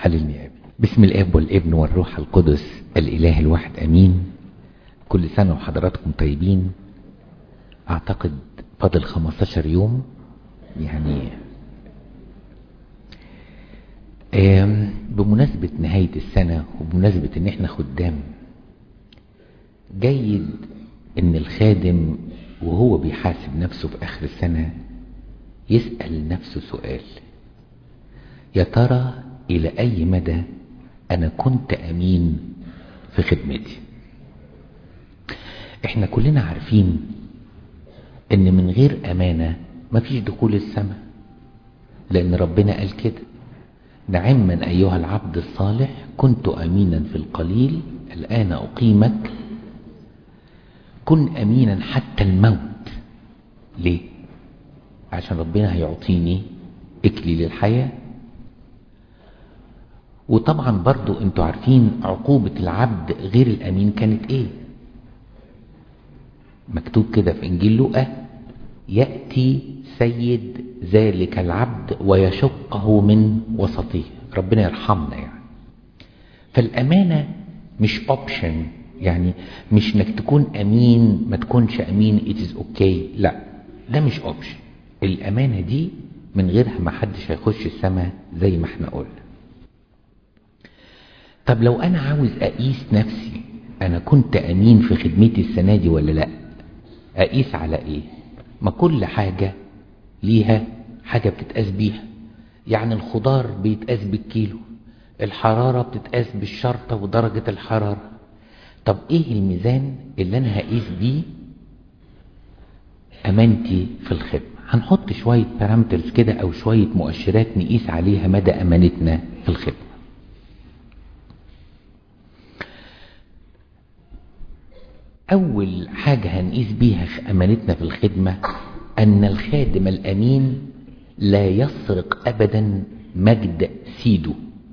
حللني يا ابي بسم الاب والابن والروح القدس الاله الواحد امين كل سنة وحضراتكم طيبين اعتقد فاضل 15 يوم يعني بمناسبة نهاية السنة وبمناسبة ان احنا خدام جيد ان الخادم وهو بيحاسب نفسه في اخر السنة يسأل نفسه سؤال يا ترى الى اي مدى انا كنت امين في خدمتي احنا كلنا عارفين ان من غير امانة مفيش دخول السماء لان ربنا قال كده نعما ايها العبد الصالح كنت امينا في القليل الان اقيمك كن امينا حتى الموت ليه عشان ربنا هيعطيني اكليل الحياة وطبعا برضو انتوا عارفين عقوبة العبد غير الامين كانت ايه مكتوب كده في انجيل لوقا يأتي سيد ذلك العبد ويشقه من وسطه ربنا يرحمنا يعني فالامانة مش اوبشن يعني مش انك تكون امين ما تكونش امين it is okay لا ده مش اوبشن الامانة دي من غيرها ما حدش هيخش السماء زي ما احنا قلنا طب لو انا عاوز اقيس نفسي انا كنت امين في خدمتي السنة دي ولا لا اقيس على ايه ما كل حاجة ليها حاجة بتتقاس بيها يعني الخضار بيتقاس بالكيلو الحرارة بتتقاس بالشرطة ودرجة الحرارة طب ايه الميزان اللي انا هقيس بيه امانتي في الخدمة هنحط شوية بارامترز كده او شوية مؤشرات نقيس عليها مدى امانتنا في الخدمة اول حاجة هنقيس بيها امانتنا في الخدمة ان الخادم الامين لا يسرق ابدا مجد سيده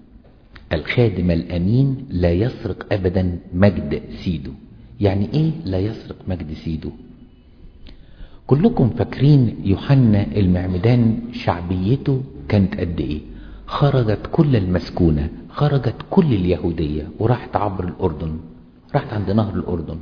الخادم الامين لا يسرق ابدا مجد سيده يعني ايه لا يسرق مجد سيده كلكم فاكرين يوحنا المعمدان شعبيته كانت قد ايه خرجت كل المسكونة خرجت كل اليهودية وراحت عبر الاردن راحت عند نهر الاردن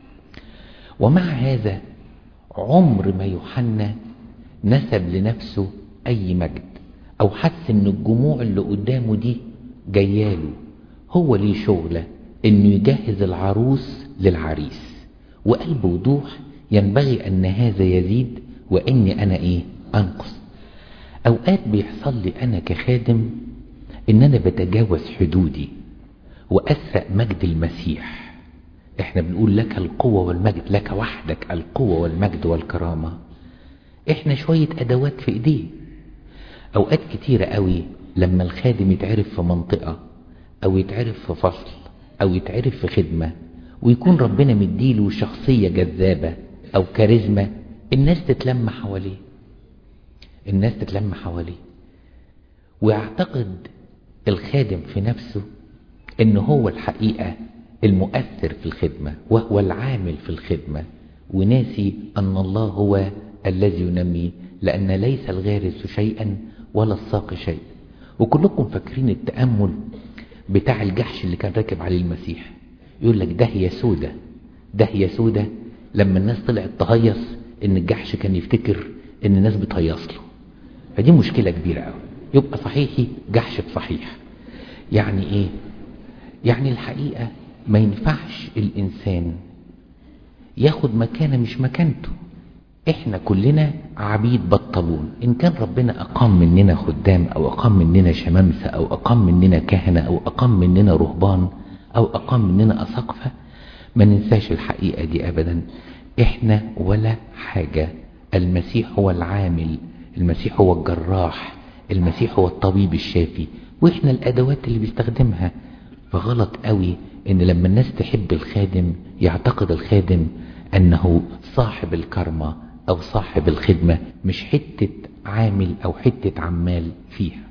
ومع هذا عمر ما يوحنا نسب لنفسه اي مجد او حس ان الجموع اللي قدامه دي جياله هو ليه شغلة انه يجهز العروس للعريس وقال بوضوح ينبغي ان هذا يزيد واني انا ايه انقص اوقات بيحصل لي انا كخادم ان انا بتجاوز حدودي واسرق مجد المسيح احنا بنقول لك القوة والمجد لك وحدك القوة والمجد والكرامة احنا شوية ادوات في ايديه اوقات كتيرة قوي لما الخادم يتعرف في منطقة او يتعرف في فصل او يتعرف في خدمة ويكون ربنا مديله شخصية جذابة او كاريزما الناس تتلم حواليه الناس تتلم حواليه ويعتقد الخادم في نفسه ان هو الحقيقة المؤثر في الخدمة وهو العامل في الخدمة وناسي ان الله هو الذي ينمي لان ليس الغارس شيئا ولا الساق شيء وكلكم فاكرين التأمل بتاع الجحش اللي كان راكب عليه المسيح يقول لك ده هي سودة ده هي سودة لما الناس طلعت تهيص ان الجحش كان يفتكر ان الناس بتهيص له فدي مشكلة كبيرة قوي يبقى صحيحي جحش صحيح يعني ايه يعني الحقيقة ما ينفعش الانسان ياخد مكانة مش مكانته احنا كلنا عبيد بطلون ان كان ربنا اقام مننا خدام او اقام مننا شمامسة او اقام مننا كهنة او اقام مننا رهبان او اقام مننا اساقفة ما ننساش الحقيقة دي ابدا احنا ولا حاجة المسيح هو العامل المسيح هو الجراح المسيح هو الطبيب الشافي واحنا الادوات اللي بيستخدمها فغلط قوي ان لما الناس تحب الخادم يعتقد الخادم انه صاحب الكرمة او صاحب الخدمة مش حتة عامل او حتة عمال فيها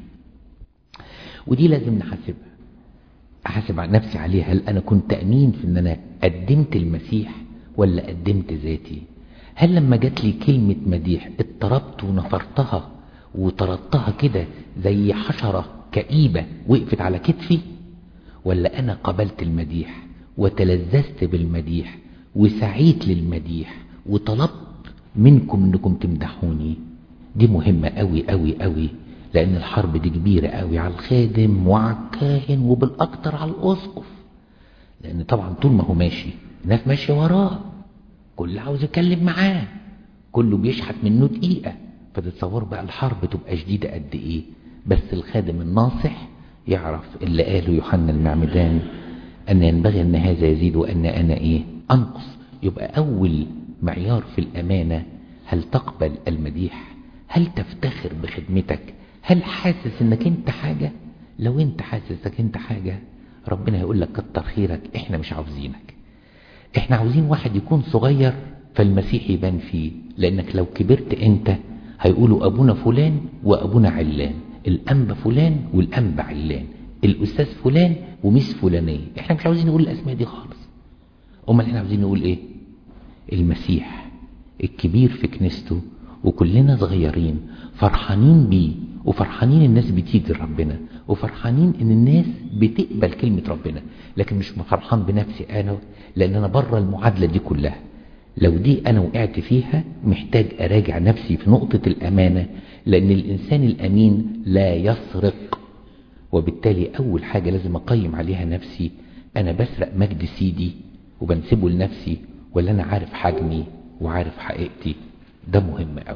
ودي لازم نحاسبها احاسب عن نفسي عليها هل انا كنت امين في ان انا قدمت المسيح ولا قدمت ذاتي هل لما جات لي كلمة مديح اضطربت ونفرتها وطردتها كده زي حشرة كئيبة وقفت على كتفي ولا أنا قبلت المديح وتلذذت بالمديح وسعيت للمديح وطلبت منكم انكم تمدحوني دي مهمة قوي قوي قوي لان الحرب دي كبيرة قوي على الخادم وعلى الكاهن وبالاكتر على الاسقف لان طبعا طول ما هو ماشي الناس ماشية وراه كل عاوز يتكلم معاه كله بيشحت منه دقيقة فتتصور بقى الحرب تبقى شديدة قد ايه بس الخادم الناصح يعرف اللي قاله يوحنا المعمدان ان ينبغي ان هذا يزيد وان انا ايه انقص يبقى اول معيار في الامانة هل تقبل المديح هل تفتخر بخدمتك هل حاسس انك انت حاجة لو انت حاسس انك انت حاجة ربنا يقول لك كتر خيرك احنا مش عاوزينك احنا عاوزين واحد يكون صغير فالمسيح يبان فيه لانك لو كبرت انت هيقولوا ابونا فلان وابونا علان الانبا فلان والانبا علان الاستاذ فلان وميس فلانيه احنا مش عاوزين نقول الاسماء دي خالص امال احنا عاوزين نقول ايه المسيح الكبير في كنيسته وكلنا صغيرين فرحانين بيه وفرحانين الناس بتيجي لربنا وفرحانين ان الناس بتقبل كلمة ربنا لكن مش فرحان بنفسي انا لان انا بره المعادلة دي كلها لو دي انا وقعت فيها محتاج اراجع نفسي في نقطة الامانة لان الانسان الامين لا يسرق وبالتالي اول حاجة لازم اقيم عليها نفسي انا بسرق مجد سيدي وبنسبه لنفسي ولا انا عارف حجمي وعارف حقيقتي ده مهم قوي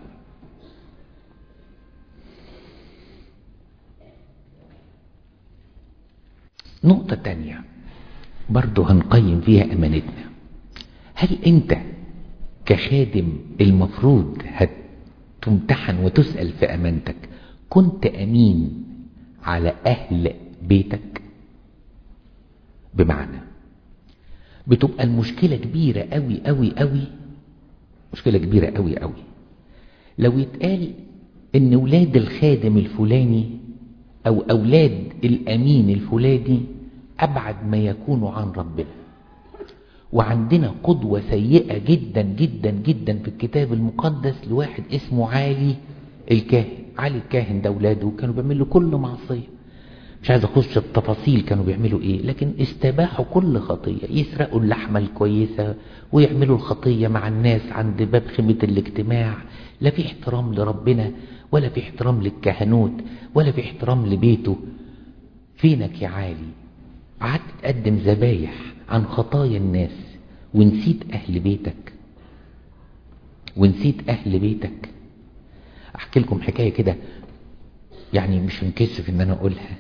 نقطة تانية برضو هنقيم فيها أمانتنا هل أنت كخادم المفروض هتمتحن وتسأل في أمانتك كنت أمين على أهل بيتك بمعنى بتبقى المشكلة كبيرة قوي قوي قوي مشكلة كبيرة قوي قوي لو يتقال ان ولاد الخادم الفلاني او اولاد الامين الفلاني ابعد ما يكونوا عن ربنا وعندنا قدوة سيئة جدا جدا جدا في الكتاب المقدس لواحد اسمه علي الكاهن علي الكاهن ده ولاده كانوا بيعملوا كل معصية مش عايز اخش التفاصيل كانوا بيعملوا ايه لكن استباحوا كل خطية يسرقوا اللحمة الكويسة ويعملوا الخطية مع الناس عند باب خيمة الاجتماع لا في احترام لربنا ولا في احترام للكهنوت ولا في احترام لبيته فينك يا عالي قعدت تقدم ذبايح عن خطايا الناس ونسيت اهل بيتك ونسيت اهل بيتك احكي لكم حكاية كده يعني مش هنكسف ان انا اقولها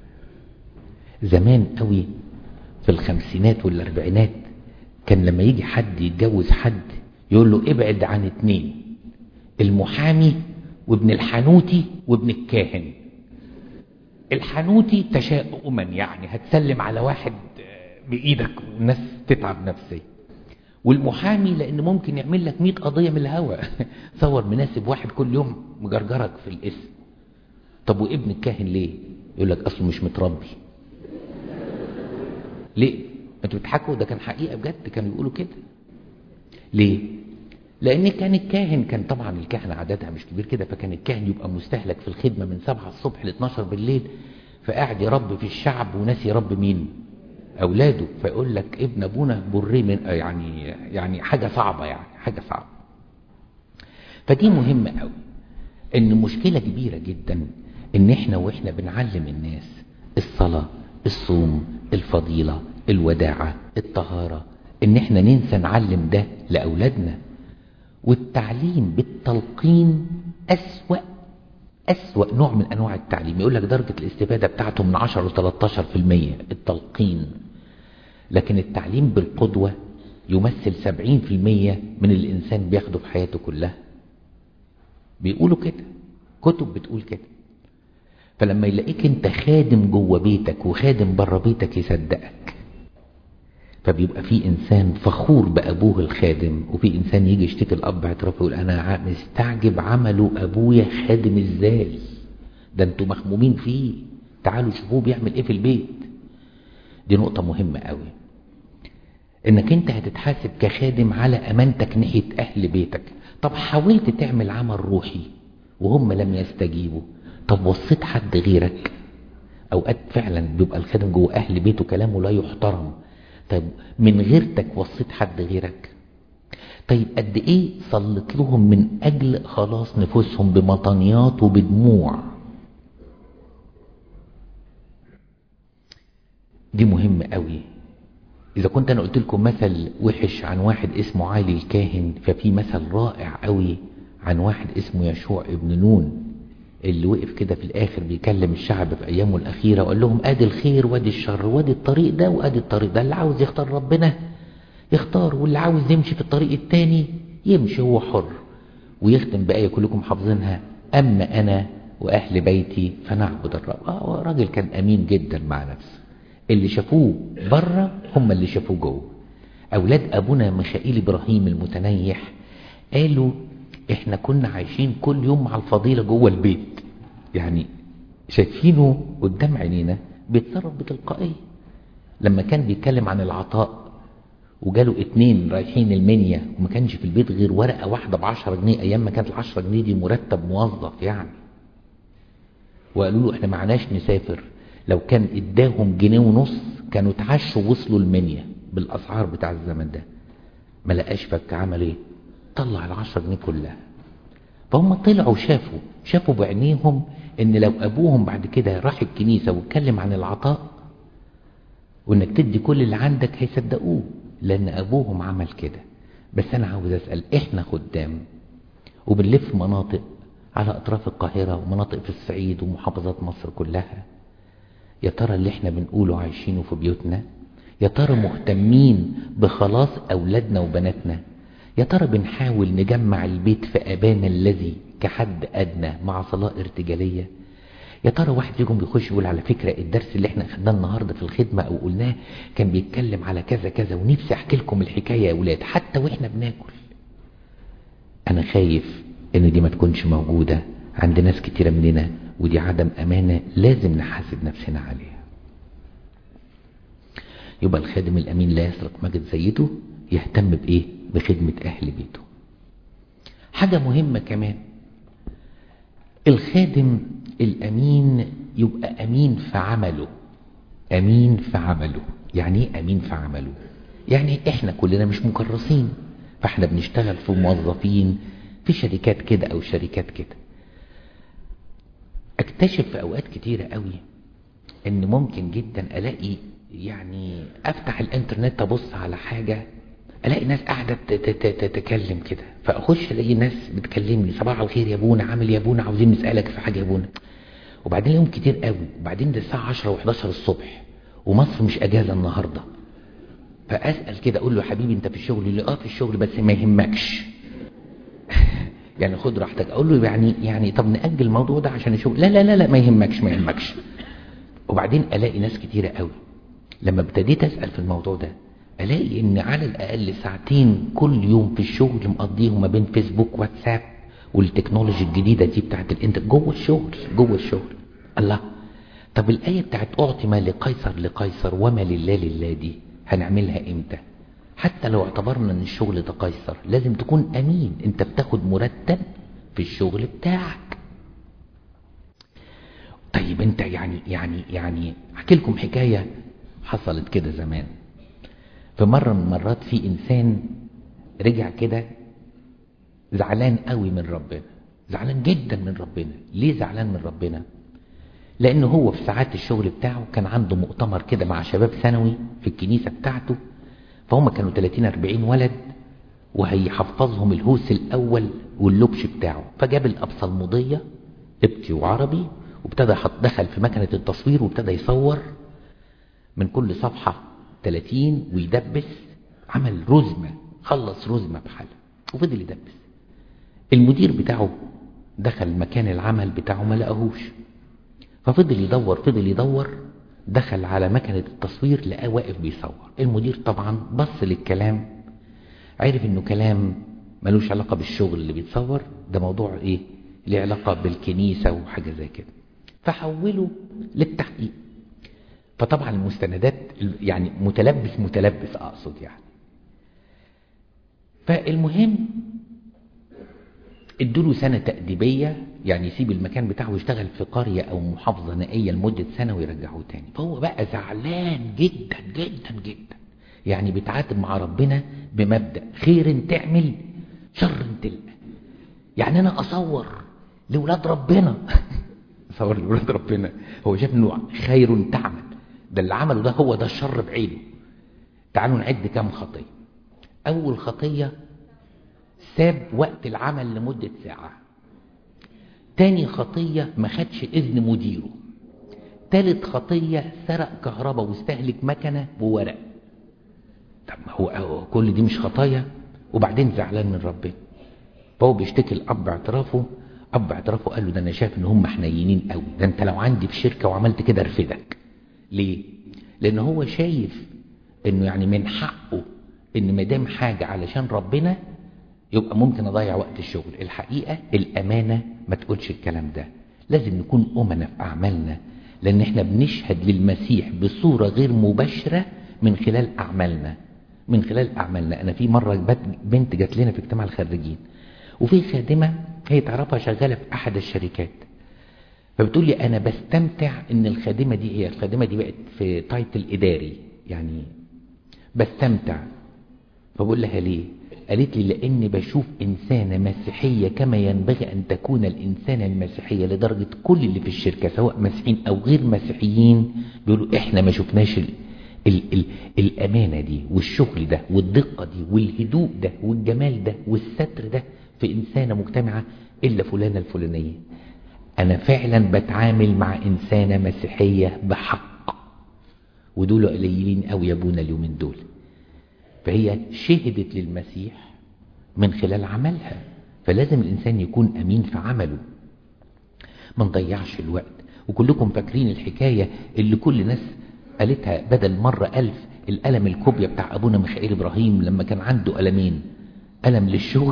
زمان قوي في الخمسينات والاربعينات كان لما يجي حد يتجوز حد يقول له ابعد عن اتنين المحامي وابن الحنوتي وابن الكاهن الحنوتي تشاؤما يعني هتسلم على واحد بإيدك والناس تتعب نفسيا والمحامي لأن ممكن يعمل لك 100 قضية من الهوا صور مناسب واحد كل يوم مجرجرك في الاسم طب وابن الكاهن ليه يقول لك أصله مش متربي ليه انتوا بتضحكوا ده كان حقيقة بجد كانوا يقولوا كده ليه لان كان الكاهن كان طبعا الكهنة عددها مش كبير كده فكان الكاهن يبقى مستهلك في الخدمة من 7 الصبح ل 12 بالليل فقاعد يربي في الشعب وناس يربي مين اولاده فيقول لك ابن ابونا بري من يعني يعني حاجة صعبة يعني حاجة صعبة فدي مهمة قوي ان مشكلة كبيرة جدا ان احنا واحنا بنعلم الناس الصلاة الصوم الفضيلة الوداعة الطهارة ان احنا ننسى نعلم ده لأولادنا والتعليم بالتلقين أسوأ أسوأ نوع من أنواع التعليم يقول لك درجة الاستفادة بتاعته من 10 ل 13 في المية التلقين لكن التعليم بالقدوة يمثل 70 في المية من الإنسان بياخده في حياته كلها بيقولوا كده كتب بتقول كده فلما يلاقيك انت خادم جوه بيتك وخادم بره بيتك يصدقك فبيبقى في انسان فخور بابوه الخادم وفي انسان يجي يشتكي الاب اعتراف يقول انا مستعجب عمله ابويا خادم ازاي ده انتوا مخمومين فيه تعالوا شوفوه بيعمل ايه في البيت دي نقطة مهمة قوي انك انت هتتحاسب كخادم على امانتك ناحية اهل بيتك طب حاولت تعمل عمل روحي وهم لم يستجيبوا طب وصيت حد غيرك اوقات فعلا بيبقى الخادم جوه اهل بيته كلامه لا يحترم طيب من غيرتك وصيت حد غيرك طيب قد ايه صلت لهم من اجل خلاص نفوسهم بمطنيات وبدموع دي مهمة قوي اذا كنت انا قلت لكم مثل وحش عن واحد اسمه عالي الكاهن ففي مثل رائع قوي عن واحد اسمه يشوع ابن نون اللي وقف كده في الاخر بيكلم الشعب في ايامه الاخيره وقال لهم ادي الخير وادي الشر وادي الطريق ده وادي الطريق ده اللي عاوز يختار ربنا يختار واللي عاوز يمشي في الطريق التاني يمشي هو حر ويختم بآية كلكم حافظينها أما أنا وأهل بيتي فنعبد الرب آه راجل كان أمين جدا مع نفسه اللي شافوه بره هم اللي شافوه جوه أولاد أبونا ميخائيل إبراهيم المتنيح قالوا إحنا كنا عايشين كل يوم مع الفضيلة جوه البيت يعني شايفينه قدام عينينا بيتصرف بتلقائية لما كان بيتكلم عن العطاء وجاله اتنين رايحين المنيا وما كانش في البيت غير ورقة واحدة بعشرة جنيه أيام ما كانت العشرة جنيه دي مرتب موظف يعني وقالوا له احنا معناش نسافر لو كان اداهم جنيه ونص كانوا اتعشوا وصلوا المنيا بالأسعار بتاع الزمن ده ما لقاش فك عمل ايه طلع العشرة جنيه كلها فهم طلعوا شافوا شافوا بعينيهم ان لو ابوهم بعد كده راح الكنيسة واتكلم عن العطاء وانك تدي كل اللي عندك هيصدقوه لان ابوهم عمل كده بس انا عاوز اسأل احنا خدام وبنلف مناطق على اطراف القاهرة ومناطق في الصعيد ومحافظات مصر كلها يا ترى اللي احنا بنقوله عايشينه في بيوتنا يا ترى مهتمين بخلاص اولادنا وبناتنا يا ترى بنحاول نجمع البيت في ابانا الذي كحد ادنى مع صلاة ارتجالية يا ترى واحد فيكم بيخش يقول على فكرة الدرس اللي احنا اخدناه النهاردة في الخدمة او قلناه كان بيتكلم على كذا كذا ونفسي احكي لكم الحكاية يا اولاد حتى واحنا بناكل انا خايف ان دي ما تكونش موجودة عند ناس كتيرة مننا ودي عدم امانة لازم نحاسب نفسنا عليها يبقى الخادم الامين لا يسرق مجد زيته يهتم بايه بخدمة اهل بيته حاجة مهمة كمان الخادم الامين يبقى امين في عمله امين في عمله يعني ايه امين في عمله يعني احنا كلنا مش مكرسين فاحنا بنشتغل في موظفين في شركات كده او شركات كده اكتشف في اوقات كتيرة قوي ان ممكن جدا الاقي يعني افتح الانترنت ابص على حاجة الاقي ناس قاعدة تتكلم كده فاخش الاقي ناس بتكلمني صباح الخير يا ابونا عامل يا ابونا عاوزين نسألك في حاجة يا ابونا وبعدين يوم كتير قوي وبعدين ده الساعة 10 و11 الصبح ومصر مش اجازة النهاردة فاسأل كده اقول له حبيبي انت في الشغل يقول لي اه في الشغل بس ما يهمكش يعني خد راحتك اقول له يعني يعني طب نأجل الموضوع ده عشان الشغل لا لا لا لا ما يهمكش ما يهمكش وبعدين الاقي ناس كتيرة قوي لما ابتديت اسأل في الموضوع ده الاقي ان على الاقل ساعتين كل يوم في الشغل مقضيهم ما بين فيسبوك واتساب والتكنولوجي الجديدة دي بتاعت الانتر جوه الشغل جوه الشغل الله طب الآية بتاعت أعطي ما لقيصر لقيصر وما لله لله دي هنعملها امتى حتى لو اعتبرنا ان الشغل ده قيصر لازم تكون امين انت بتاخد مرتب في الشغل بتاعك طيب انت يعني يعني يعني احكي لكم حكاية حصلت كده زمان في مرة من المرات في انسان رجع كده زعلان قوي من ربنا زعلان جدا من ربنا ليه زعلان من ربنا لان هو في ساعات الشغل بتاعه كان عنده مؤتمر كده مع شباب ثانوي في الكنيسة بتاعته فهم كانوا 30 40 ولد وهيحفظهم الهوس الاول واللبش بتاعه فجاب الابصلمضيه قبطي وعربي وابتدى دخل في مكنه التصوير وابتدى يصور من كل صفحه 30 ويدبس عمل رزمه خلص رزمه بحالها وفضل يدبس المدير بتاعه دخل مكان العمل بتاعه ما لقاهوش ففضل يدور فضل يدور دخل على مكنة التصوير لقاه واقف بيصور المدير طبعا بص للكلام عرف انه كلام ملوش علاقة بالشغل اللي بيتصور ده موضوع ايه ليه علاقة بالكنيسة وحاجة زي كده فحوله للتحقيق فطبعا المستندات يعني متلبس متلبس اقصد يعني فالمهم ادوله سنة تأديبية يعني يسيب المكان بتاعه ويشتغل في قرية أو محافظة نائية لمدة سنة ويرجعوه تاني فهو بقى زعلان جدا جدا جدا يعني بيتعاتب مع ربنا بمبدأ خير تعمل شر تلقى يعني أنا أصور لولاد ربنا أصور لولاد ربنا هو شايف إنه خير تعمل ده اللي عمله ده هو ده الشر بعينه تعالوا نعد كام خطية أول خطية ساب وقت العمل لمدة ساعة تاني خطية ما خدش إذن مديره تالت خطية سرق كهرباء واستهلك مكنة وورق طب ما هو كل دي مش خطايا وبعدين زعلان من ربنا فهو بيشتكي الأب اعترافه أب اعترافه قال له ده أنا شايف إن هم حنينين قوي ده أنت لو عندي في شركة وعملت كده أرفدك ليه؟ لأن هو شايف إنه يعني من حقه إن ما دام حاجة علشان ربنا يبقى ممكن أضيع وقت الشغل الحقيقة الأمانة ما تقولش الكلام ده لازم نكون أمنا في أعمالنا لأن احنا بنشهد للمسيح بصورة غير مباشرة من خلال أعمالنا من خلال أعمالنا أنا في مرة بنت جات لنا في اجتماع الخريجين وفي خادمة هي تعرفها شغالة في أحد الشركات فبتقول لي أنا بستمتع إن الخادمة دي هي الخادمة دي بقت في تايتل إداري يعني بستمتع فبقول لها ليه قالت لي لأني بشوف إنسانة مسيحية كما ينبغي أن تكون الإنسانة المسيحية لدرجة كل اللي في الشركة سواء مسيحيين أو غير مسيحيين بيقولوا إحنا ما شفناش ال ال ال الأمانة دي والشغل ده والدقة دي والهدوء ده والجمال ده والستر ده في إنسانة مجتمعة إلا فلانة الفلانية أنا فعلا بتعامل مع إنسانة مسيحية بحق ودول قليلين قوي يا ابونا اليومين دول فهي شهدت للمسيح من خلال عملها فلازم الإنسان يكون أمين في عمله ما نضيعش الوقت وكلكم فاكرين الحكاية اللي كل ناس قالتها بدل مرة ألف الألم الكوبيا بتاع أبونا ميخائيل إبراهيم لما كان عنده ألمين ألم للشغل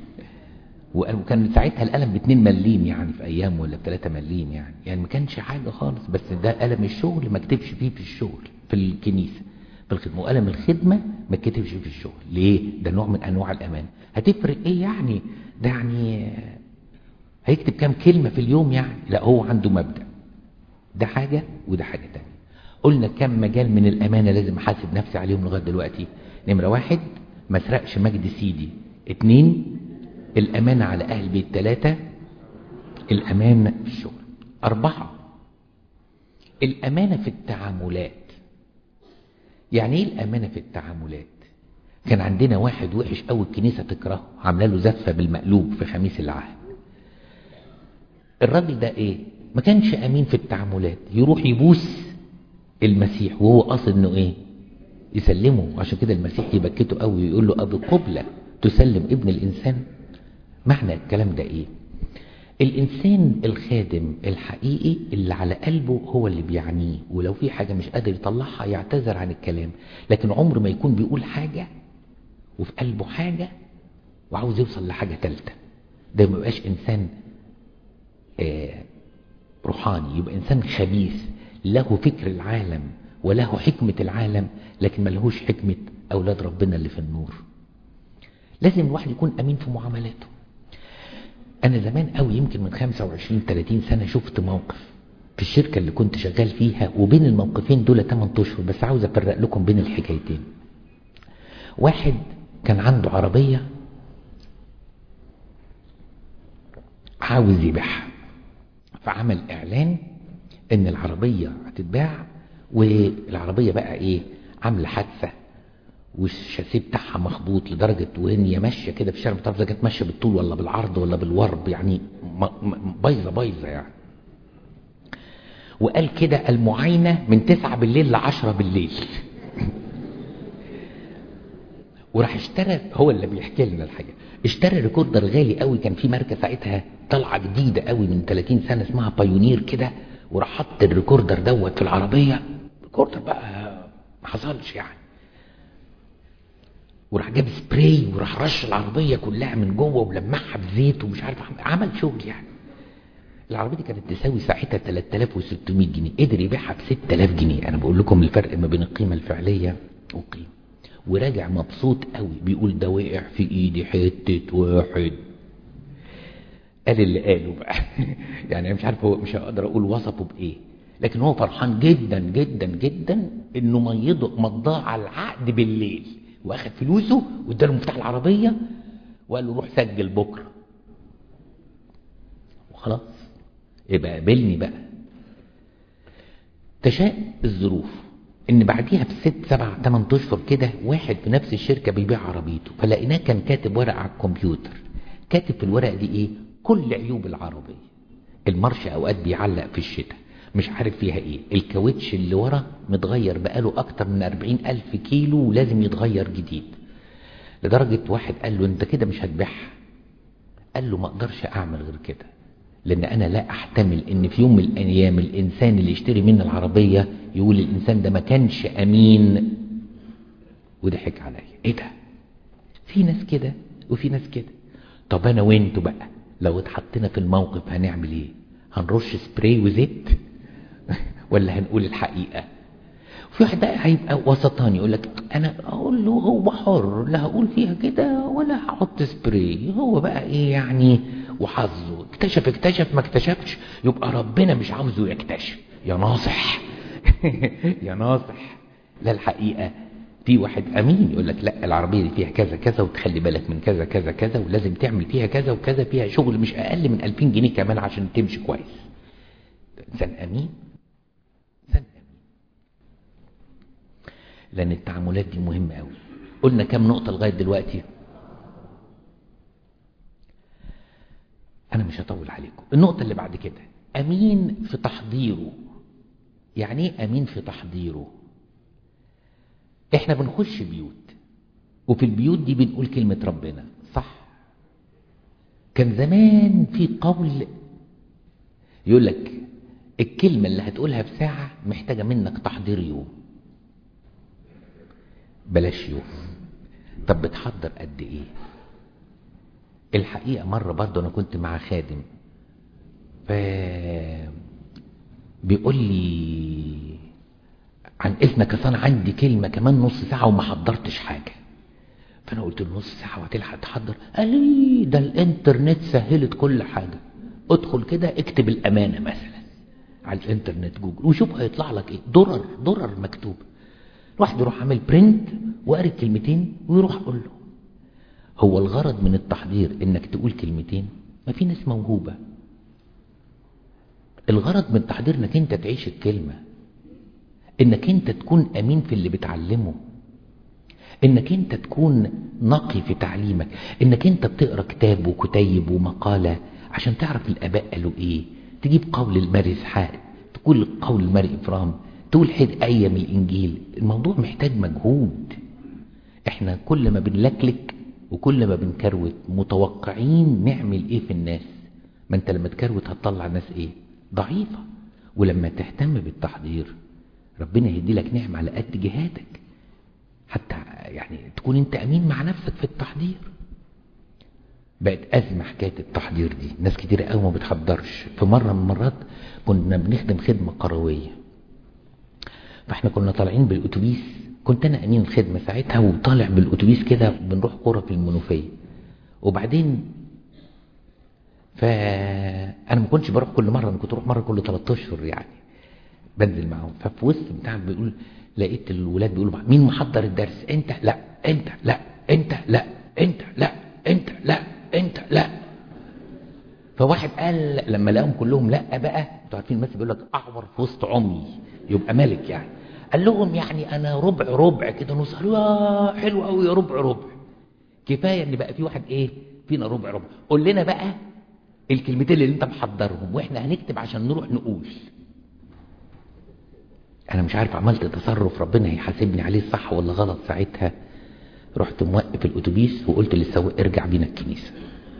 وكان ساعتها الألم باتنين مليم يعني في أيام ولا بثلاثة مليم يعني يعني ما كانش حاجة خالص بس ده ألم الشغل ما كتبش فيه في الشغل في الكنيسة في الخدمة وألم الخدمة ما كتبش في الشغل ليه ده نوع من أنواع الأمان هتفرق إيه يعني ده يعني هيكتب كام كلمة في اليوم يعني لا هو عنده مبدأ ده حاجة وده حاجة تانية قلنا كم مجال من الأمانة لازم أحاسب نفسي عليهم لغاية دلوقتي نمرة واحد ما سرقش مجد سيدي اتنين الأمانة على أهل بيت ثلاثة الأمانة في الشغل أربعة الأمانة في التعاملات يعني ايه الأمانة في التعاملات كان عندنا واحد وحش قوي الكنيسة تكرهه عامله له زفة بالمقلوب في خميس العهد الراجل ده ايه ما كانش امين في التعاملات يروح يبوس المسيح وهو قاصد انه ايه يسلمه عشان كده المسيح يبكته قوي ويقول له ابي قبلة تسلم ابن الانسان معنى الكلام ده ايه الانسان الخادم الحقيقي اللي على قلبه هو اللي بيعنيه ولو في حاجة مش قادر يطلعها يعتذر عن الكلام لكن عمر ما يكون بيقول حاجة وفي قلبه حاجة وعاوز يوصل لحاجة تالتة ده ما يبقاش انسان آه روحاني يبقى انسان خبيث له فكر العالم وله حكمة العالم لكن ما لهوش حكمة اولاد ربنا اللي في النور لازم الواحد يكون امين في معاملاته انا زمان قوي يمكن من 25 30 سنة شفت موقف في الشركة اللي كنت شغال فيها وبين الموقفين دول 8 اشهر بس عاوز افرق لكم بين الحكايتين واحد كان عنده عربية عاوز يبيعها فعمل اعلان ان العربية هتتباع والعربية بقى ايه عاملة حادثة والشاسيه بتاعها مخبوط لدرجة وهي ماشية كده في الشارع بتعرف كانت ماشية بالطول ولا بالعرض ولا بالورب يعني بايظة بايظة يعني وقال كده المعاينة من تسعة بالليل لعشرة بالليل وراح اشترى هو اللي بيحكي لنا الحاجة اشترى ريكوردر غالي قوي كان في ماركة ساعتها طلعة جديدة قوي من 30 سنة اسمها بايونير كده وراح حط الريكوردر دوت في العربية ريكوردر بقى ما حصلش يعني وراح جاب سبراي وراح رش العربية كلها من جوه ولمعها بزيت ومش عارف عمل شغل يعني العربية دي كانت تساوي ساعتها 3600 جنيه قدر يبيعها ب 6000 جنيه انا بقول لكم الفرق ما بين القيمة الفعلية والقيمة وراجع مبسوط قوي بيقول ده وقع في ايدي حتة واحد قال اللي قاله بقى يعني مش عارف هو مش هقدر اقول وصفه بايه لكن هو فرحان جدا جدا جدا انه ميضه مضاه على العقد بالليل واخد فلوسه واداله مفتاح العربيه وقال له روح سجل بكره وخلاص يبقى قابلني بقى تشاء الظروف ان بعديها بست سبع تمن اشهر كده واحد في نفس الشركه بيبيع عربيته فلقيناه كان كاتب ورقه على الكمبيوتر كاتب في الورقه دي ايه كل عيوب العربيه المارش اوقات بيعلق في الشتاء مش عارف فيها ايه الكاوتش اللي ورا متغير بقاله اكتر من أربعين الف كيلو ولازم يتغير جديد لدرجة واحد قال له انت كده مش هتبيعها قال له ما اقدرش اعمل غير كده لان انا لا احتمل ان في يوم من الايام الانسان اللي يشتري مني العربية يقول الانسان ده ما كانش امين وضحك عليا ايه ده في ناس كده وفي ناس كده طب انا وانتوا بقى لو اتحطينا في الموقف هنعمل ايه هنرش سبراي وزيت ولا هنقول الحقيقة في واحد بقى هيبقى وسطاني يقول لك انا اقول له هو حر لا هقول فيها كده ولا هحط سبراي هو بقى ايه يعني وحظه اكتشف اكتشف ما اكتشفش يبقى ربنا مش عاوزه يكتشف يا ناصح يا ناصح لا الحقيقة في واحد امين يقول لك لا العربية دي فيها كذا كذا وتخلي بالك من كذا كذا كذا ولازم تعمل فيها كذا وكذا فيها شغل مش اقل من 2000 جنيه كمان عشان تمشي كويس انسان امين انسان امين لان التعاملات دي مهمة قوي قلنا كام نقطة لغاية دلوقتي انا مش هطول عليكم النقطة اللي بعد كده امين في تحضيره يعني ايه امين في تحضيره احنا بنخش بيوت وفي البيوت دي بنقول كلمة ربنا صح كان زمان في قول يقول لك الكلمة اللي هتقولها في ساعة محتاجة منك تحضير يوم بلاش يوم طب بتحضر قد ايه الحقيقة مرة برضه انا كنت مع خادم ف بيقول لي عن اذنك اصل انا عندي كلمة كمان نص ساعة وما حضرتش حاجة فانا قلت له نص ساعة وهتلحق تحضر قال لي ده الانترنت سهلت كل حاجة ادخل كده اكتب الامانة مثلا على الانترنت جوجل وشوف هيطلع لك ايه درر درر مكتوب الواحد يروح عامل برنت وقاري الكلمتين ويروح قول له هو الغرض من التحضير انك تقول كلمتين ما في ناس موهوبة الغرض من التحضير انك انت تعيش الكلمة انك انت تكون امين في اللي بتعلمه انك انت تكون نقي في تعليمك انك انت بتقرا كتاب وكتيب ومقالة عشان تعرف الاباء قالوا ايه تجيب قول الماري اسحاق تقول قول الماري افرام تقول حد ايه من الانجيل الموضوع محتاج مجهود احنا كل ما بنلكلك وكل ما بنكروت متوقعين نعمل ايه في الناس ما انت لما تكروت هتطلع ناس ايه ضعيفة ولما تهتم بالتحضير ربنا يهدي لك نعمة على قد جهادك حتى يعني تكون انت امين مع نفسك في التحضير بقت ازمه حكايه التحضير دي ناس كتير قوي ما بتحضرش في مره من المرات كنا بنخدم خدمه قرويه فاحنا كنا طالعين بالاتوبيس كنت انا امين الخدمه ساعتها وطالع بالاتوبيس كده بنروح قرى في المنوفيه وبعدين فانا ما كنتش بروح كل مره انا كنت اروح مره كل 3 اشهر يعني بنزل معاهم ففي وسط بتاع بيقول لقيت الولاد بيقولوا مين محضر الدرس انت لا انت لا انت لا انت لا انت لا انت لا فواحد قال لما لقاهم كلهم لا بقى انتوا عارفين المثل بيقول لك اعور في وسط عمي يبقى ملك يعني قال لهم يعني انا ربع ربع كده نص قالوا يا حلو قوي يا ربع ربع كفايه ان بقى في واحد ايه فينا ربع ربع قول لنا بقى الكلمتين اللي انت محضرهم واحنا هنكتب عشان نروح نقول انا مش عارف عملت تصرف ربنا هيحاسبني عليه صح ولا غلط ساعتها رحت موقف الاتوبيس وقلت للسواق ارجع بينا الكنيسه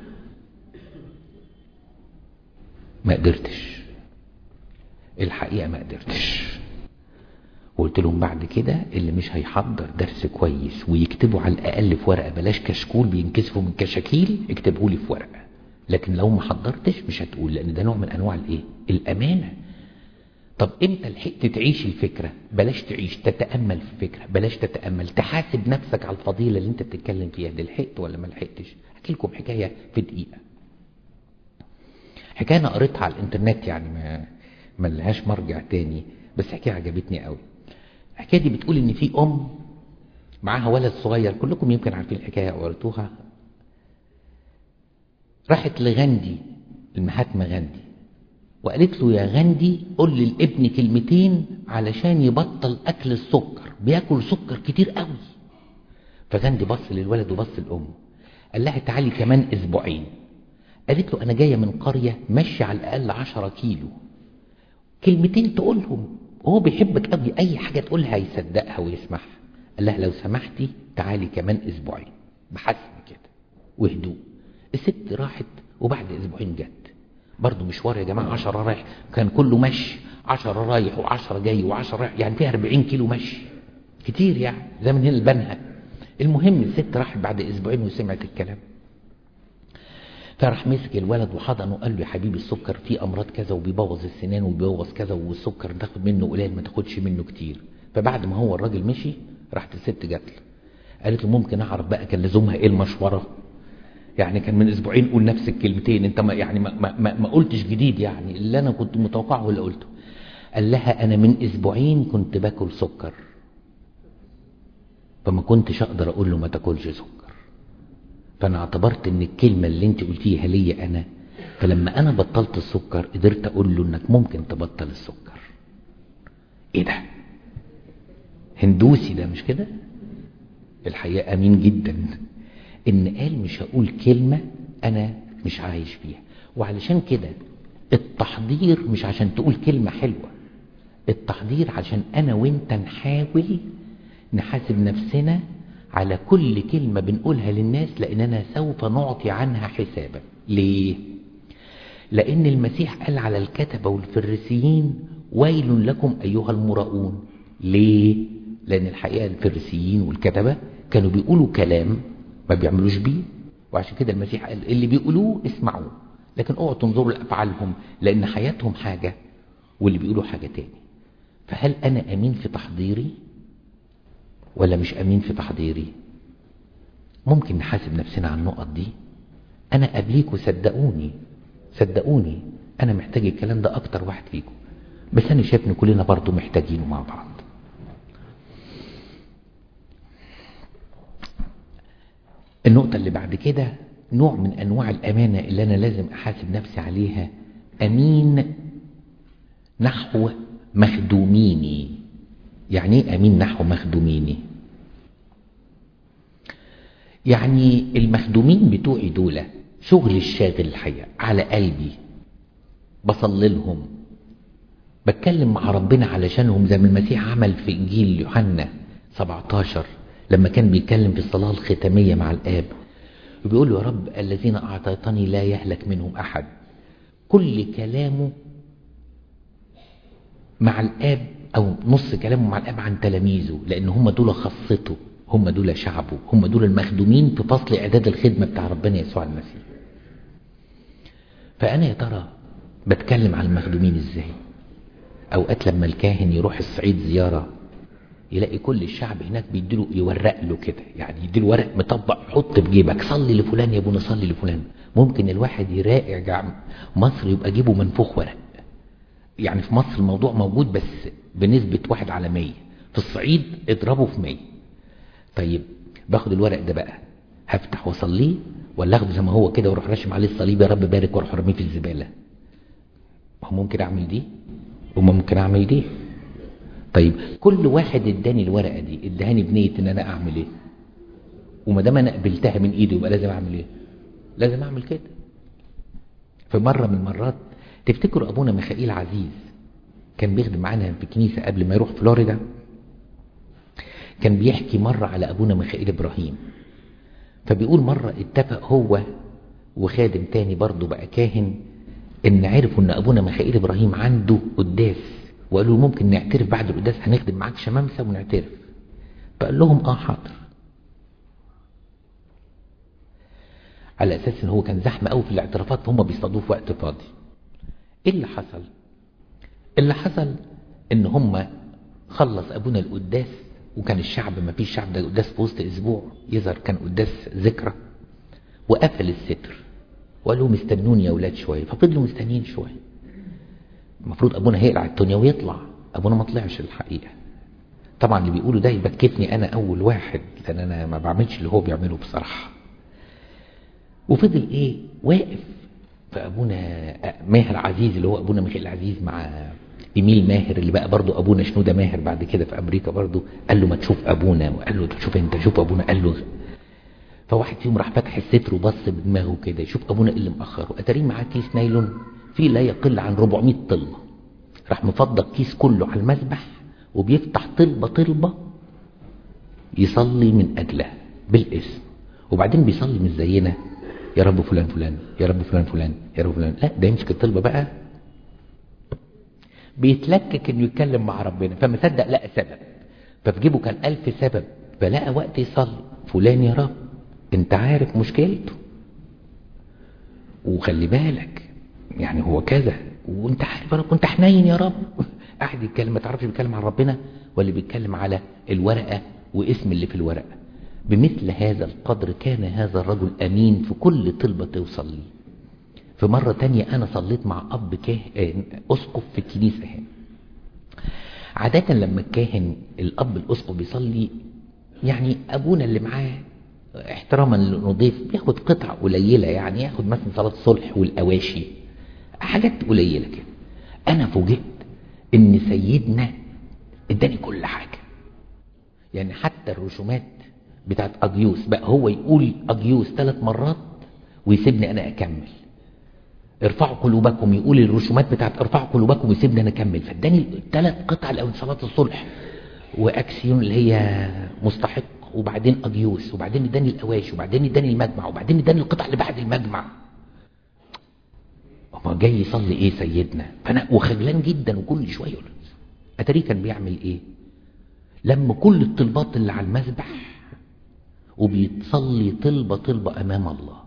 ما قدرتش الحقيقه ما قدرتش وقلت لهم بعد كده اللي مش هيحضر درس كويس ويكتبوا على الاقل في ورقه بلاش كشكول بينكسفوا من كشاكيل اكتبوا لي في ورقه لكن لو ما حضرتش مش هتقول لان ده نوع من انواع الايه الامانه طب امتى لحقت تعيش الفكرة بلاش تعيش تتأمل في الفكرة بلاش تتأمل تحاسب نفسك على الفضيلة اللي انت بتتكلم فيها دي لحقت ولا ما لحقتش احكي لكم حكاية في دقيقة حكايه انا قريتها على الانترنت يعني ما ما لهاش مرجع تاني بس حكايه عجبتني قوي الحكايه دي بتقول ان في ام معاها ولد صغير كلكم يمكن عارفين الحكايه او قريتوها راحت لغاندي المهاتما غاندي وقالت له يا غاندي قول للابن كلمتين علشان يبطل اكل السكر بياكل سكر كتير قوي فغاندي بص للولد وبص لامه قال لها تعالي كمان اسبوعين قالت له انا جايه من قريه ماشيه على الاقل عشرة كيلو كلمتين تقولهم وهو بيحبك قوي اي حاجه تقولها يصدقها ويسمعها قال لها لو سمحتي تعالي كمان اسبوعين بحسن كده وهدوء الست راحت وبعد اسبوعين جت برضه مشوار يا جماعه 10 رايح كان كله مشي 10 رايح و10 جاي و10 رايح يعني فيها 40 كيلو مشي كتير يعني زي من هنا لبنها المهم الست راحت بعد اسبوعين وسمعت الكلام فراح مسك الولد وحضنه وقال له يا حبيبي السكر فيه امراض كذا وبيبوظ السنان وبيبوظ كذا والسكر تاخد منه قليل ما تاخدش منه كتير فبعد ما هو الراجل مشي راحت الست جات له قالت له ممكن اعرف بقى كان لزومها ايه المشوره يعني كان من اسبوعين قول نفس الكلمتين انت ما يعني ما, ما, ما, ما قلتش جديد يعني اللي انا كنت متوقعه هو اللي قلته قال لها انا من اسبوعين كنت باكل سكر فما كنتش اقدر اقول له ما تاكلش سكر فانا اعتبرت ان الكلمه اللي انت قلتيها ليا انا فلما انا بطلت السكر قدرت اقول له انك ممكن تبطل السكر ايه ده هندوسي ده مش كده الحقيقه امين جدا ان قال مش هقول كلمه انا مش عايش فيها وعلشان كده التحضير مش عشان تقول كلمه حلوه التحضير عشان انا وانت نحاول نحاسب نفسنا على كل كلمة بنقولها للناس لأننا سوف نعطي عنها حسابا ليه؟ لأن المسيح قال على الكتبة والفريسيين ويل لكم أيها المراؤون ليه؟ لأن الحقيقة الفريسيين والكتبة كانوا بيقولوا كلام ما بيعملوش بيه وعشان كده المسيح قال اللي بيقولوه اسمعوه لكن اوعوا تنظروا لأفعالهم لأن حياتهم حاجة واللي بيقولوا حاجة تاني فهل أنا أمين في تحضيري؟ ولا مش امين في تحضيري ممكن نحاسب نفسنا على النقط دي انا قبليكوا صدقوني صدقوني انا محتاج الكلام ده اكتر واحد فيكم بس انا شايف ان كلنا برضو محتاجينه مع بعض النقطة اللي بعد كده نوع من انواع الامانة اللي انا لازم احاسب نفسي عليها امين نحو مخدوميني يعني ايه امين نحو مخدوميني يعني المخدومين بتوعي دول شغل الشاغل الحقيقة على قلبي بصلي لهم بتكلم مع ربنا علشانهم زي ما المسيح عمل في انجيل يوحنا 17 لما كان بيتكلم في الصلاة الختامية مع الآب وبيقول له يا رب الذين أعطيتني لا يهلك منهم أحد كل كلامه مع الآب أو نص كلامه مع الآب عن تلاميذه لأن هم دول خاصته هم دول شعبه هم دول المخدومين في فصل إعداد الخدمة بتاع ربنا يسوع المسيح فأنا يا ترى بتكلم عن المخدومين إزاي أوقات لما الكاهن يروح الصعيد زيارة يلاقي كل الشعب هناك بيديله يورق له كده يعني يديله ورق مطبق حط في جيبك صلي لفلان يا ابونا صلي لفلان ممكن الواحد يراجع مصر يبقى جيبه منفوخ ورق يعني في مصر الموضوع موجود بس بنسبة واحد على مية في الصعيد اضربه في مية طيب باخد الورق ده بقى هفتح واصليه ولا اخده زي ما هو كده واروح راشم عليه الصليب يا رب بارك واروح ارميه في الزبالة ما هو ممكن اعمل دي وممكن اعمل دي طيب كل واحد اداني الورقة دي ادهاني بنية ان انا اعمل ايه وما دام انا قبلتها من ايدي يبقى لازم اعمل ايه لازم اعمل كده في مرة من المرات تفتكروا ابونا ميخائيل عزيز كان بيخدم معانا في كنيسة قبل ما يروح فلوريدا كان بيحكي مرة على ابونا ميخائيل ابراهيم فبيقول مرة اتفق هو وخادم تاني برضه بقى كاهن ان عرفوا ان ابونا ميخائيل ابراهيم عنده قداس وقالوا ممكن نعترف بعد القداس هنخدم معاك شمامسة ونعترف فقال لهم اه حاضر على اساس ان هو كان زحمة قوي في الاعترافات فهم بيصطادوه في وقت فاضي ايه اللي حصل اللي حصل ان هم خلص ابونا القداس وكان الشعب ما فيش شعب ده قداس في وسط اسبوع يظهر كان قداس ذكرى وقفل الستر وقال لهم استنوني يا ولاد شوية ففضلوا مستنيين شوية المفروض ابونا هيقلع الدنيا ويطلع ابونا ما طلعش الحقيقة طبعا اللي بيقولوا ده يبكتني انا اول واحد لان انا ما بعملش اللي هو بيعمله بصراحة وفضل ايه واقف فابونا ماهر عزيز اللي هو ابونا ميخائيل عزيز مع ايميل ماهر اللي بقى برضو ابونا شنودة ماهر بعد كده في امريكا برضو قال له ما تشوف ابونا وقال له شوف انت شوف ابونا قال له فواحد فيهم راح فتح الستر وبص بدماغه كده يشوف ابونا اللي مأخره اتاريه معاه كيس نايلون فيه لا يقل عن 400 طلة راح مفضل الكيس كله على المذبح وبيفتح طلبة طلبة يصلي من أجلها بالاسم وبعدين بيصلي مش زينا يا رب فلان فلان يا رب فلان فلان يا رب فلان لا ده يمسك الطلبة بقى بيتلكك انه يتكلم مع ربنا فما صدق لقى سبب ففي جيبه كان ألف سبب فلقى وقت يصلي فلان يا رب انت عارف مشكلته وخلي بالك يعني هو كذا وانت عارف يا رب وانت حنين يا رب قاعد يتكلم ما تعرفش بيتكلم عن ربنا ولا بيتكلم على الورقة واسم اللي في الورقة بمثل هذا القدر كان هذا الرجل أمين في كل طلبة توصل لي في مرة تانية أنا صليت مع أب كاهن أسقف في الكنيسة هنا عادة لما الكاهن الأب الأسقف بيصلي يعني أبونا اللي معاه احتراما للنضيف بياخد قطع قليلة يعني ياخد مثلا صلاة الصلح والأواشي حاجات قليلة كده أنا فوجئت إن سيدنا اداني كل حاجة يعني حتى الرسومات بتاعت أجيوس بقى هو يقول أجيوس ثلاث مرات ويسيبني أنا أكمل ارفعوا قلوبكم يقول الرسومات بتاعت ارفعوا قلوبكم ويسيبني أنا أكمل فاداني ثلاث قطع الأول صلاة الصلح وأكسيون اللي هي مستحق وبعدين أجيوس وبعدين اداني الأواشي وبعدين اداني المجمع وبعدين اداني القطع اللي بعد المجمع هو جاي يصلي ايه سيدنا فانا وخجلان جدا وكل شويه يقول اتاريه كان بيعمل ايه لما كل الطلبات اللي على المذبح وبيتصلي طلبه طلبه امام الله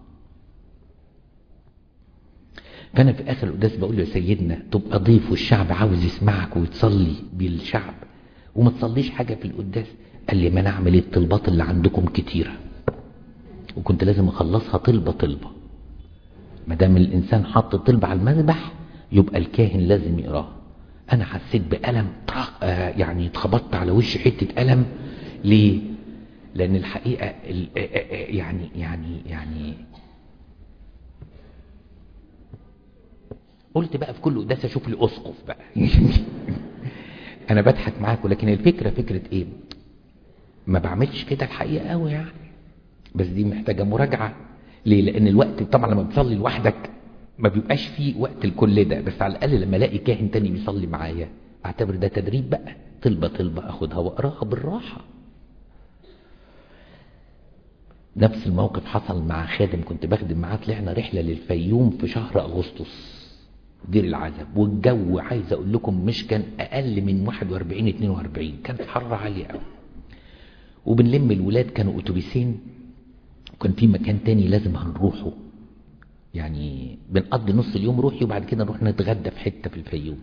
فانا في اخر القداس بقول له يا سيدنا تبقى ضيف والشعب عاوز يسمعك وتصلي بالشعب وما تصليش حاجه في القداس قال لي ما انا اعمل ايه الطلبات اللي عندكم كتيره وكنت لازم اخلصها طلبه طلبه ما دام الانسان حط طلب على المذبح يبقى الكاهن لازم يقراه انا حسيت بالم آه يعني اتخبطت على وشي حته الم ليه لان الحقيقه يعني يعني يعني قلت بقى في كل قداس اشوف لي اسقف بقى انا بضحك معاكم لكن الفكره فكره ايه ما بعملش كده الحقيقه قوي يعني بس دي محتاجه مراجعه ليه لان الوقت طبعا لما بتصلي لوحدك ما بيبقاش فيه وقت الكل ده بس على الاقل لما الاقي كاهن تاني بيصلي معايا اعتبر ده تدريب بقى طلبه طلبه اخدها واقراها بالراحه نفس الموقف حصل مع خادم كنت بخدم معاه طلعنا رحله للفيوم في شهر اغسطس دير العزب والجو عايز اقول لكم مش كان اقل من 41 42 كانت حر عاليه قوي وبنلم الولاد كانوا اتوبيسين وكان في مكان تاني لازم هنروحه يعني بنقضي نص اليوم روحي وبعد كده نروح نتغدى في حتة في الفيوم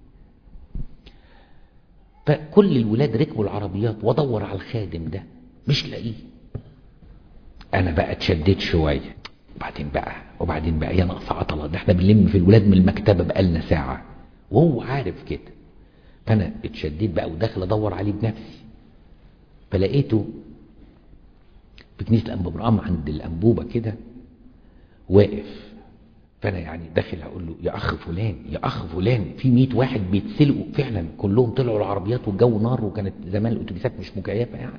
فكل الولاد ركبوا العربيات وادور على الخادم ده مش لاقيه انا بقى اتشددت شويه وبعدين بقى وبعدين بقى يا ناقصه عطله ده احنا بنلم في الولاد من المكتبه بقالنا ساعه وهو عارف كده فانا اتشددت بقى وداخل ادور عليه بنفسي فلقيته في كنيسه الانبوبرام عند الانبوبه كده واقف فانا يعني داخل اقول له يا اخ فلان يا اخ فلان في 100 واحد بيتسلقوا فعلا كلهم طلعوا العربيات والجو نار وكانت زمان الاتوبيسات مش مكيفه يعني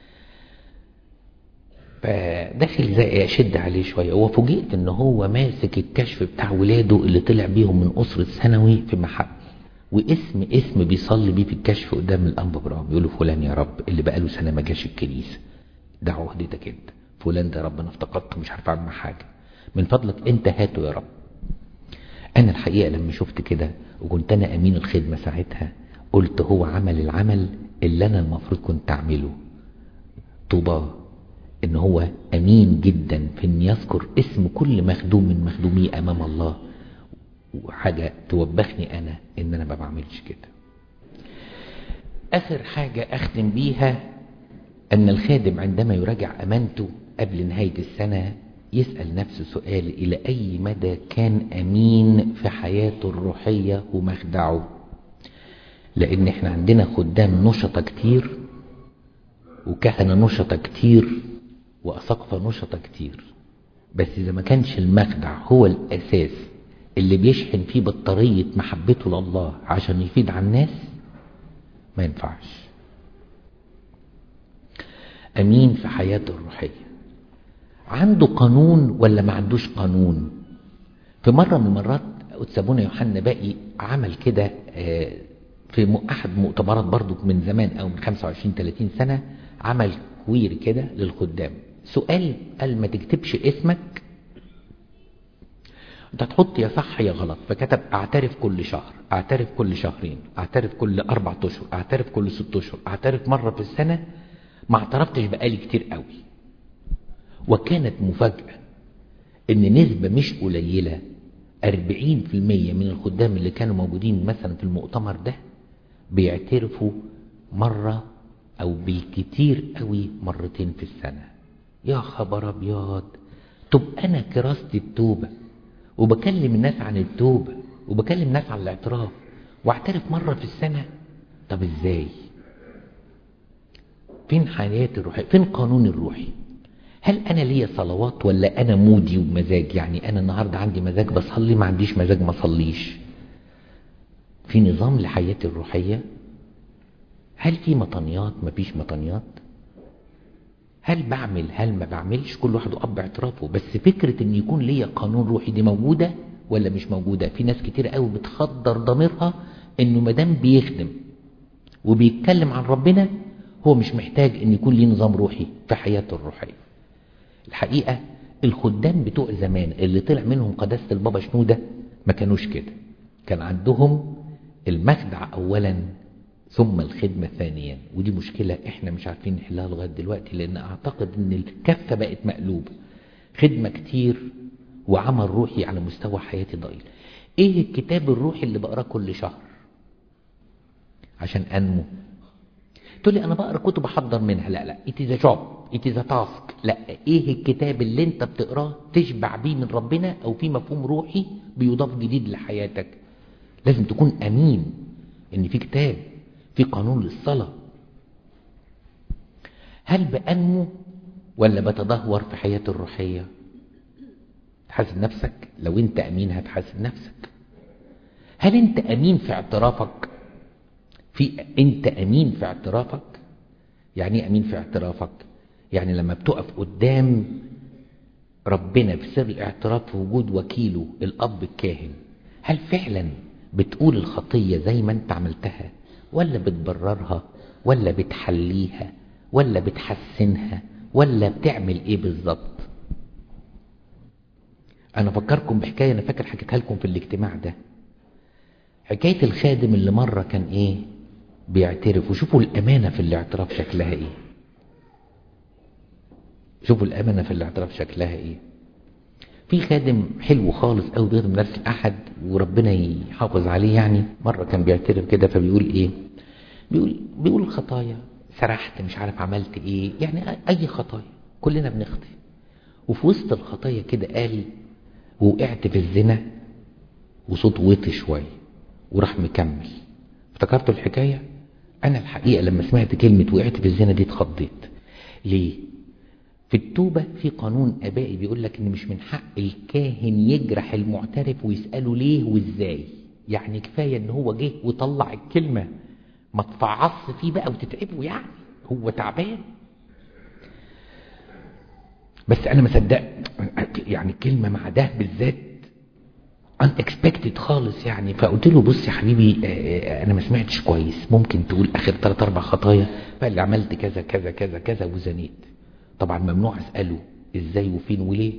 فداخل زي اشد عليه شويه وفوجئت ان هو ماسك الكشف بتاع ولاده اللي طلع بيهم من اسره ثانوي في محل واسم اسم بيصلي بيه في الكشف قدام الانبا برام يقول له فلان يا رب اللي بقاله سنه ما جاش الكنيسه ده عهدتك انت فلان ده ربنا افتقدته مش عارف اعمل معاه حاجه من فضلك انت هاته يا رب انا الحقيقه لما شفت كده وكنت انا امين الخدمه ساعتها قلت هو عمل العمل اللي انا المفروض كنت اعمله طوباه ان هو امين جدا في ان يذكر اسم كل مخدوم من مخدوميه امام الله وحاجه توبخني انا ان انا ما بعملش كده اخر حاجه اختم بيها ان الخادم عندما يراجع امانته قبل نهايه السنه يسأل نفسه سؤال إلى أي مدى كان أمين في حياته الروحية ومخدعه لأن احنا عندنا خدام نشطة كتير وكهنة نشطة كتير وأساقفة نشطة كتير بس إذا ما كانش المخدع هو الأساس اللي بيشحن فيه بطارية محبته لله عشان يفيد على الناس ما ينفعش أمين في حياته الروحية عنده قانون ولا ما عندوش قانون في مرة من المرات أتسابونا يوحنا باقي عمل كده في أحد مؤتمرات برضو من زمان أو من 25-30 سنة عمل كوير كده للخدام سؤال قال ما تكتبش اسمك انت تحط يا صح يا غلط فكتب اعترف كل شهر اعترف كل شهرين اعترف كل اربع اشهر اعترف كل ست اشهر اعترف مرة في السنة ما اعترفتش بقالي كتير قوي وكانت مفاجأة ان نسبة مش قليلة 40% من الخدام اللي كانوا موجودين مثلا في المؤتمر ده بيعترفوا مرة او بالكتير قوي مرتين في السنة يا خبر ابيض طب انا كراستي التوبة وبكلم الناس عن التوبة وبكلم الناس عن الاعتراف واعترف مرة في السنة طب ازاي فين حياتي الروحية فين قانون الروحي هل انا ليا صلوات ولا انا مودي ومزاج يعني انا النهاردة عندي مزاج بصلي ما عنديش مزاج ما صليش في نظام لحياتي الروحية هل في مطنيات ما فيش مطنيات هل بعمل هل ما بعملش كل واحد اب اعترافه بس فكرة ان يكون ليا قانون روحي دي موجودة ولا مش موجودة في ناس كتير قوي بتخدر ضميرها انه مدام بيخدم وبيتكلم عن ربنا هو مش محتاج ان يكون ليه نظام روحي في حياته الروحية الحقيقة الخدام بتوع زمان اللي طلع منهم قداسة البابا شنودة ما كانوش كده كان عندهم المخدع اولا ثم الخدمة ثانيا ودي مشكلة احنا مش عارفين نحلها لغاية دلوقتي لان اعتقد ان الكفة بقت مقلوبة خدمة كتير وعمل روحي على مستوى حياتي ضئيل ايه الكتاب الروحي اللي بقراه كل شهر عشان انمو تقول لي انا بقرا كتب احضر منها لا لا it is a job it is a task لا ايه الكتاب اللي انت بتقراه تشبع بيه من ربنا او في مفهوم روحي بيضاف جديد لحياتك لازم تكون امين ان في كتاب في قانون للصلاة هل بأنمو ولا بتدهور في حياتي الروحية تحاسب نفسك لو انت امين هتحاسب نفسك هل انت امين في اعترافك في انت امين في اعترافك يعني ايه امين في اعترافك يعني لما بتقف قدام ربنا في سر الاعتراف في وجود وكيله الاب الكاهن هل فعلا بتقول الخطية زي ما انت عملتها ولا بتبررها ولا بتحليها ولا بتحسنها ولا بتعمل ايه بالظبط انا فكركم بحكاية انا فاكر حكيتها لكم في الاجتماع ده حكاية الخادم اللي مرة كان ايه بيعترف وشوفوا الامانة في الاعتراف شكلها ايه شوفوا الامانة في الاعتراف شكلها ايه في خادم حلو خالص قوي بيخدم درس الاحد وربنا يحافظ عليه يعني مره كان بيعترف كده فبيقول ايه بيقول بيقول خطايا سرحت مش عارف عملت ايه يعني اي خطايا كلنا بنخطي وفي وسط الخطايا كده قال وقعت في الزنا وصوت وطي شويه وراح مكمل افتكرتوا الحكايه انا الحقيقه لما سمعت كلمه وقعت في الزنا دي اتخضيت ليه في التوبة في قانون أبائي بيقول لك إن مش من حق الكاهن يجرح المعترف ويسأله ليه وإزاي يعني كفاية إن هو جه وطلع الكلمة ما تفعص فيه بقى وتتعبه يعني هو تعبان بس أنا ما صدقت يعني كلمة مع ده بالذات unexpected خالص يعني فقلت له بص يا حبيبي انا ما سمعتش كويس ممكن تقول اخر ثلاث اربع خطايا فقال لي عملت كذا كذا كذا كذا وزنيت طبعا ممنوع اساله ازاي وفين وليه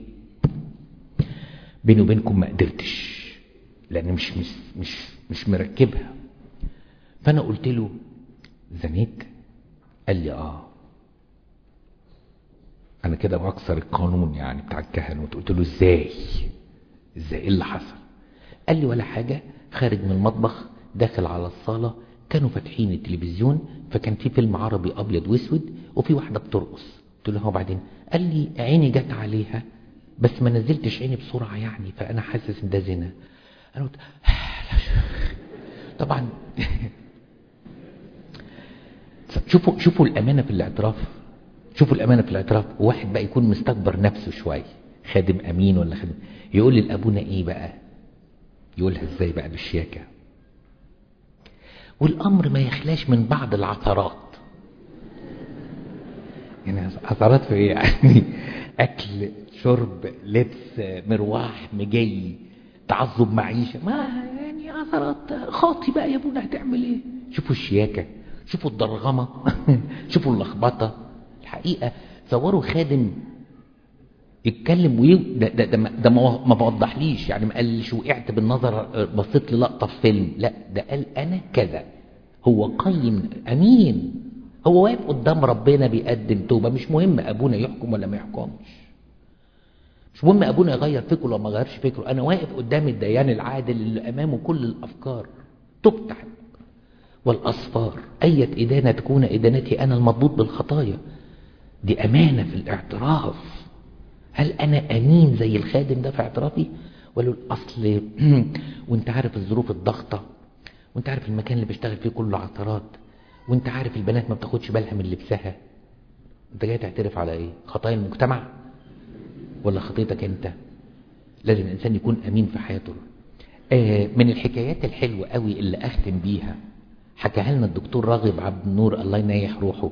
بيني وبينكم ما قدرتش لان مش مش مش مش مركبها فانا قلت له زنيت قال لي اه انا كده بكسر القانون يعني بتاع الكهنه قلت له ازاي ازاي ايه اللي حصل قال لي ولا حاجه خارج من المطبخ داخل على الصاله كانوا فاتحين التلفزيون فكان في فيلم عربي ابيض واسود وفي واحده بترقص قلت له وبعدين قال لي عيني جت عليها بس ما نزلتش عيني بسرعة يعني فأنا حاسس إن ده زنا أنا قلت طبعا شوفوا شوفوا الأمانة في الاعتراف شوفوا الأمانة في الاعتراف واحد بقى يكون مستكبر نفسه شوية خادم أمين ولا خادم يقول لأبونا إيه بقى يقولها إزاي بقى بالشياكة والأمر ما يخلاش من بعض العثرات يعني عثرات في إيه يعني أكل شرب لبس مرواح مجي تعذب معيشة ما يعني عثرات خاطي بقى يا ابونا هتعمل ايه شوفوا الشياكة شوفوا الضرغمة شوفوا اللخبطة الحقيقة صوروا خادم يتكلم وي... ده, ده, ده, ده ما بوضحليش يعني ما قالش وقعت بالنظر بصيت لي لقطة في فيلم لا ده قال أنا كذا هو قيم أمين هو واقف قدام ربنا بيقدم توبة مش مهم أبونا يحكم ولا ما يحكمش مش مهم أبونا يغير فكره ولا ما غيرش فكره أنا واقف قدام الديان العادل اللي أمامه كل الأفكار تفتح والأصفار أية إدانة تكون إدانتي أنا المضبوط بالخطايا دي أمانة في الاعتراف هل أنا أمين زي الخادم ده في اعترافي ولا الأصل وانت عارف الظروف الضغطة وانت عارف المكان اللي بشتغل فيه كله عثرات وانت عارف البنات ما بتاخدش بالها من لبسها انت جاي تعترف على ايه خطايا المجتمع ولا خطيتك انت لازم الانسان يكون امين في حياته آه من الحكايات الحلوة قوي اللي اختم بيها حكاها لنا الدكتور راغب عبد النور الله ينيح روحه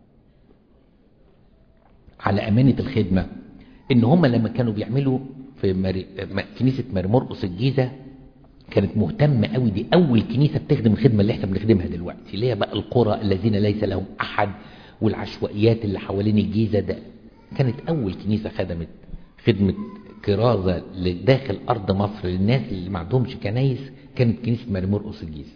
على امانة الخدمة ان هم لما كانوا بيعملوا في مري... كنيسة مرمرقس الجيزة كانت مهتمة قوي دي اول كنيسة بتخدم الخدمة اللي احنا بنخدمها دلوقتي اللي هي بقى القرى الذين ليس لهم احد والعشوائيات اللي حوالين الجيزة ده كانت اول كنيسة خدمت خدمة كرازة لداخل ارض مصر للناس اللي ما عندهمش كنايس كانت كنيسة مرمرقس الجيزة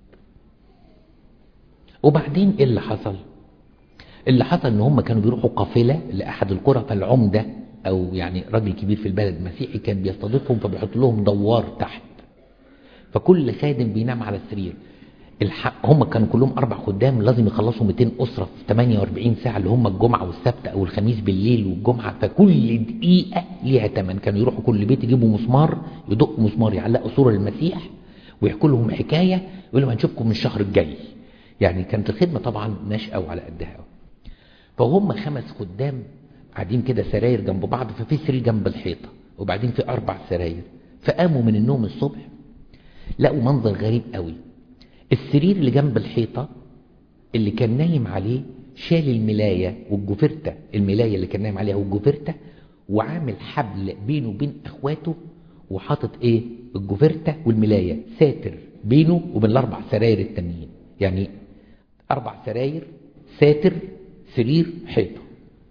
وبعدين ايه اللي حصل اللي حصل ان هم كانوا بيروحوا قافلة لاحد القرى فالعمدة او يعني راجل كبير في البلد مسيحي كان بيستضيفهم فبيحط لهم دوار تحت فكل خادم بينام على السرير الحق هم كانوا كلهم اربع خدام لازم يخلصوا 200 اسره في 48 ساعه اللي هم الجمعه والسبت او الخميس بالليل والجمعه فكل دقيقه ليها ثمن كانوا يروحوا كل بيت يجيبوا مسمار يدقوا مسمار يعلقوا صوره للمسيح ويحكوا لهم حكايه يقول لهم هنشوفكم من الشهر الجاي يعني كانت الخدمه طبعا ناشئه وعلى قدها فهم خمس خدام قاعدين كده سراير جنب بعض ففي سرير جنب الحيطه وبعدين في اربع سراير فقاموا من النوم الصبح لقوا منظر غريب قوي السرير اللي جنب الحيطة اللي كان نايم عليه شال الملاية والجوفرتة الملاية اللي كان نايم عليها والجوفرتة وعامل حبل بينه وبين اخواته وحاطط ايه الجوفرتة والملاية ساتر بينه وبين الاربع سراير التانيين يعني اربع سراير ساتر سرير حيطة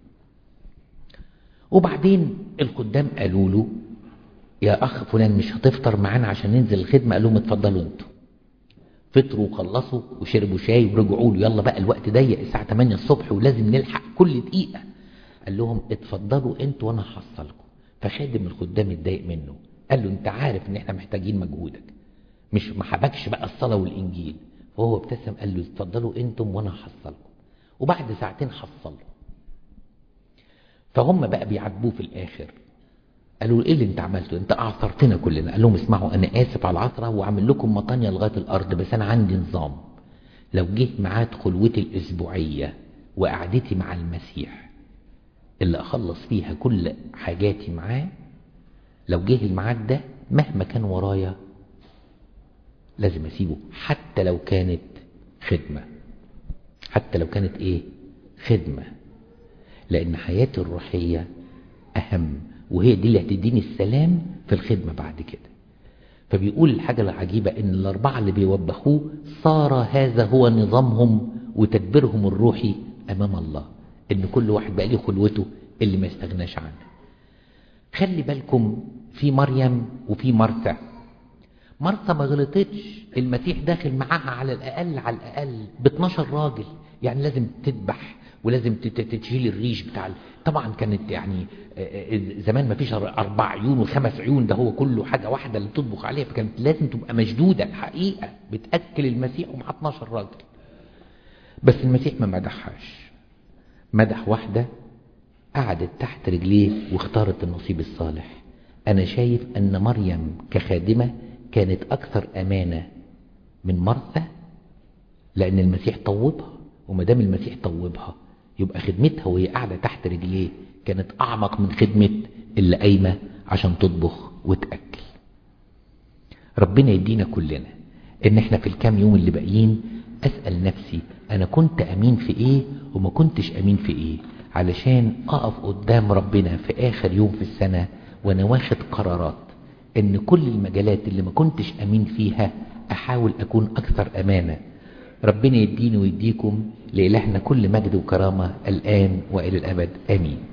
وبعدين الخدام قالوا له يا اخ فلان مش هتفطر معانا عشان ننزل الخدمة قال لهم اتفضلوا انتوا فطروا وخلصوا وشربوا شاي ورجعوا له يلا بقى الوقت ضيق الساعة 8 الصبح ولازم نلحق كل دقيقة قال لهم اتفضلوا انتوا وانا هحصلكم فخادم الخدام اتضايق منه قال له انت عارف ان احنا محتاجين مجهودك مش ما حبكش بقى الصلاة والانجيل فهو ابتسم قال له اتفضلوا انتم وانا هحصلكم وبعد ساعتين حصلوا فهم بقى بيعاتبوه في الاخر قالوا ايه اللي انت عملته انت اعثرتنا كلنا قال لهم اسمعوا انا اسف على العثره وعامل لكم مطانيه لغايه الارض بس انا عندي نظام لو جه ميعاد خلوتي الاسبوعيه وقعدتي مع المسيح اللي اخلص فيها كل حاجاتي معاه لو جه الميعاد ده مهما كان ورايا لازم اسيبه حتى لو كانت خدمه حتى لو كانت ايه خدمه لان حياتي الروحيه اهم وهي دي اللي هتديني السلام في الخدمة بعد كده فبيقول الحاجة العجيبة ان الاربعة اللي بيوبخوه صار هذا هو نظامهم وتدبيرهم الروحي امام الله ان كل واحد بقى ليه خلوته اللي ما يستغناش عنها خلي بالكم في مريم وفي مرثا مرثا ما غلطتش المسيح داخل معاها على الاقل على الاقل ب 12 راجل يعني لازم تذبح ولازم تشيل الريش بتاع طبعا كانت يعني زمان ما فيش اربع عيون وخمس عيون ده هو كله حاجه واحده اللي بتطبخ عليها فكانت لازم تبقى مشدوده الحقيقه بتاكل المسيح ومع 12 راجل بس المسيح ما مدحهاش مدح واحده قعدت تحت رجليه واختارت النصيب الصالح أنا شايف أن مريم كخادمة كانت أكثر أمانة من مرثى لأن المسيح طوبها وما دام المسيح طوبها يبقى خدمتها وهي قاعدة تحت رجليه كانت أعمق من خدمة اللي قايمة عشان تطبخ وتأكل ربنا يدينا كلنا ان احنا في الكام يوم اللي باقيين اسأل نفسي انا كنت امين في ايه وما كنتش امين في ايه علشان اقف قدام ربنا في اخر يوم في السنة وانا واخد قرارات ان كل المجالات اللي ما كنتش امين فيها احاول اكون اكثر امانة ربنا يديني ويديكم لإلهنا كل مجد وكرامة الآن وإلى الأبد آمين